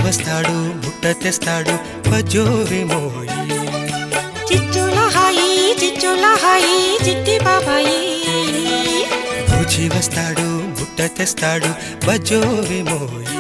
వస్తాడు బుట్ట తెస్తాడు బజ్జోవి మోయి చిచ్చుల హాయి చిచ్చుల హాయి చిట్టి బాబాయి బూచి వస్తాడు బుట్ట తెస్తాడు బజ్జోవి మోయి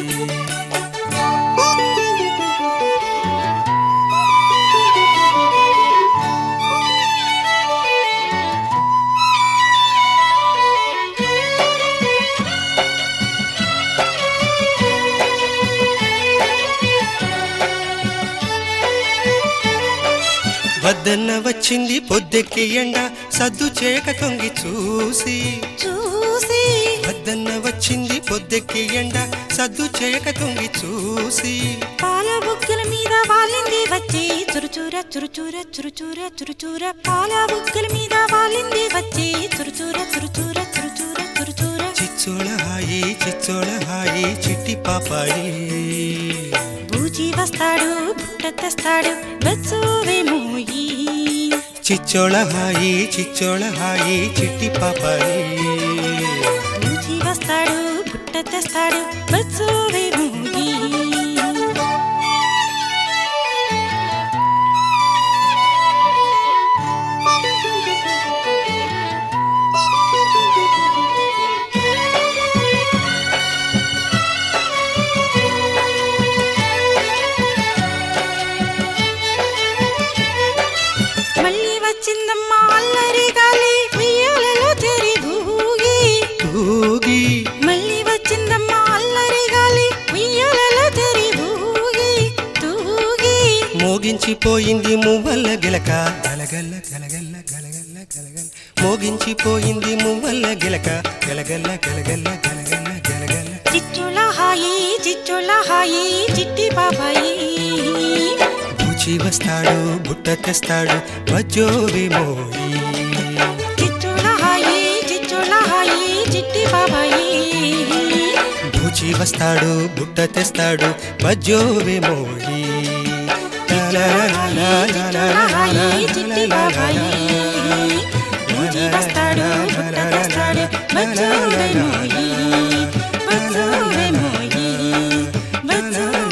వద్దన్న వచ్చింది పొద్దెక్కి ఎండ సద్దు చేయక తొంగి చూసి చూసి వద్దన్న వచ్చింది పొద్దెక్కి ఎండ సద్దు చేయక తొంగి చూసి పాల బుగ్గల మీద వాలింది వచ్చి చురుచూర చురుచూర చురుచూర చురుచూర పాల బుగ్గల మీద వాలింది వచ్చి చురుచూర చురుచూర చురుచూర చురుచూర చిచ్చోళ హాయి చిచ్చోళ హాయి చిట్టి పాపాయి బూజీ వస్తాడు బుట్ట తెస్తాడు బెచ్చువేమోయి చిచ్చోళ హాయి చిచ్చోళ హాయి చిట్టి పాపాయి బూజీ వస్తాడు బుట్ట తెస్తాడు బెచ్చువేమోయి మళ్ళీ వచ్చిందమ్మా అల్లరి గాలి ఉయ్యాలలో చేరి ఊగి ఊగి మళ్ళీ వచ్చిందమ్మా అల్లరి గాలి ఉయ్యాలలో చేరి ఊగి తూగి మోగించిపోయింది మువ్వల్ల గిలక గలగల్ల గలగల్ల గలగల్ల గలగల్ల మోగించిపోయింది మువ్వల్ల గిలక గలగల్ల గలగల్ల గలగల్ల గలగల్ల చిచ్చుల హాయి చిచ్చుల హాయి చిట్టి బాబాయి పూచి వస్తాడు బుట్ట తెస్తాడు బజ్జోవి మోయి చిచ్చుల హాయి చిచ్చుల హాయి చిట్టి బాబాయి పూచి వస్తాడు బుట్ట తెస్తాడు బజ్జోవి మోయి చిచ్చుల హాయి చిట్టి బాబాయి బూజీ వస్తాడు బుట్ట తెస్తాడు బజ్జోవేమోయి బజ్జోవేమోయి బజ్జోవేమోయి